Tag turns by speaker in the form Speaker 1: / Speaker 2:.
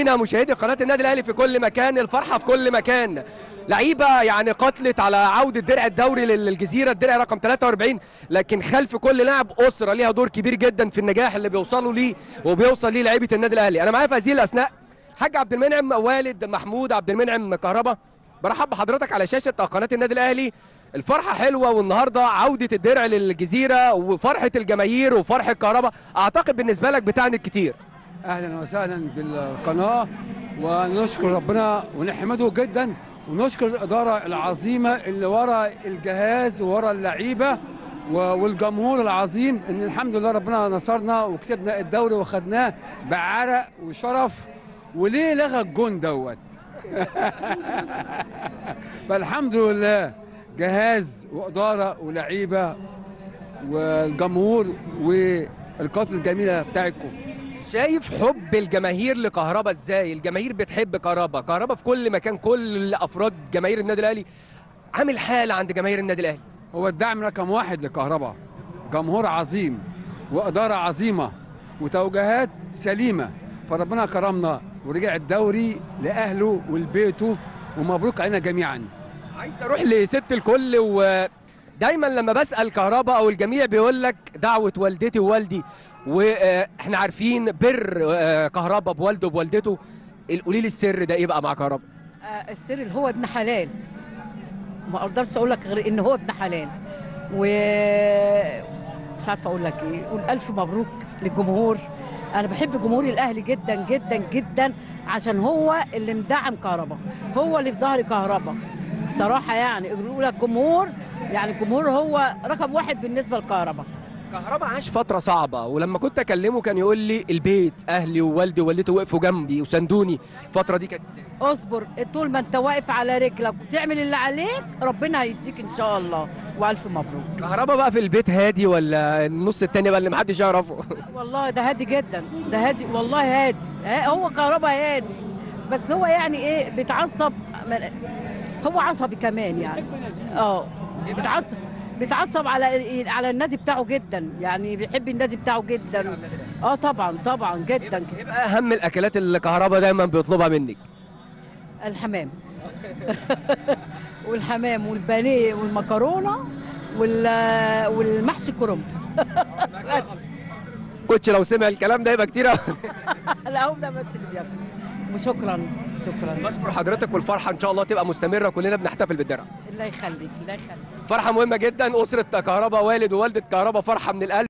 Speaker 1: مشاهدينا مشاهدي قناه النادي الاهلي في كل مكان الفرحه في كل مكان لعيبه يعني قتلت على عوده درع الدوري للجزيره الدرع رقم 43 لكن خلف كل لاعب اسره ليها دور كبير جدا في النجاح اللي بيوصلوا ليه وبيوصل ليه لعيبه النادي الاهلي انا معايا في هذه الاثناء حاج عبد المنعم والد محمود عبد المنعم كهربا برحب بحضرتك على شاشه قناه النادي الاهلي الفرحه حلوه والنهارده عوده الدرع للجزيره وفرحه الجماهير وفرحه كهربا اعتقد بالنسبه لك بتعني كتير
Speaker 2: اهلا وسهلا بالقناه ونشكر ربنا ونحمده جدا ونشكر الاداره العظيمه اللي ورا الجهاز وورا اللعيبه والجمهور العظيم ان الحمد لله ربنا نصرنا وكسبنا الدوري وخدناه بعرق وشرف وليه لغى الجون دوت فالحمد لله جهاز واداره ولعيبه والجمهور والقاتل الجميله بتاعتكم
Speaker 1: شايف حب الجماهير لكهربا ازاي الجماهير بتحب كهربا كهربا في كل مكان كل افراد جماهير النادي الاهلي عامل حاله عند جماهير النادي الاهلي
Speaker 2: هو الدعم رقم واحد لكهربا جمهور عظيم واداره عظيمه وتوجيهات سليمه فربنا كرمنا ورجع الدوري لاهله ولبيته ومبروك علينا جميعا
Speaker 1: عايز اروح لست الكل ودايما لما بسال كهربا او الجميع بيقول لك دعوه والدتي ووالدي واحنا عارفين بر كهربا بوالده وبوالدته قولي لي السر ده ايه بقى مع كهربا
Speaker 3: آه السر اللي هو ابن حلال ما اقدرش اقول لك غير ان هو ابن حلال و مش عارفه اقول لك ايه قول الف مبروك للجمهور انا بحب جمهور الاهلي جدا جدا جدا عشان هو اللي مدعم كهربا هو اللي في ظهر كهربا صراحه يعني يقولوا لك جمهور يعني الجمهور هو رقم واحد بالنسبه لكهربا
Speaker 1: كهربا عاش فترة صعبة ولما كنت أكلمه كان يقول لي البيت أهلي ووالدي ووالدتي وقفوا جنبي وساندوني الفترة دي كانت ازاي؟
Speaker 3: اصبر طول ما أنت واقف على رجلك وتعمل اللي عليك ربنا هيديك إن شاء الله وألف مبروك
Speaker 1: كهربا بقى في البيت هادي ولا النص التاني بقى اللي محدش يعرفه؟
Speaker 3: والله ده هادي جدا ده هادي والله هادي هو كهربا هادي بس هو يعني إيه بيتعصب هو عصبي كمان يعني اه بيتعصب بيتعصب على على النادي بتاعه جدا يعني بيحب النادي بتاعه جدا اه طبعا طبعا جدا
Speaker 1: ايه بقى اهم الاكلات اللي كهربا دايما بيطلبها منك
Speaker 3: الحمام والحمام والبانيه والمكرونه وال والمحشي كرنب
Speaker 1: بس كوتش لو سمع الكلام ده يبقى كتير
Speaker 3: لا هو ده بس اللي بياكل وشكرا شكرا
Speaker 1: بشكر حضرتك والفرحه ان شاء الله تبقى مستمره كلنا بنحتفل بالدرع
Speaker 3: الله يخليك الله يخليك
Speaker 1: فرحه مهمه جدا اسره كهربا والد ووالده كهربا فرحه من القلب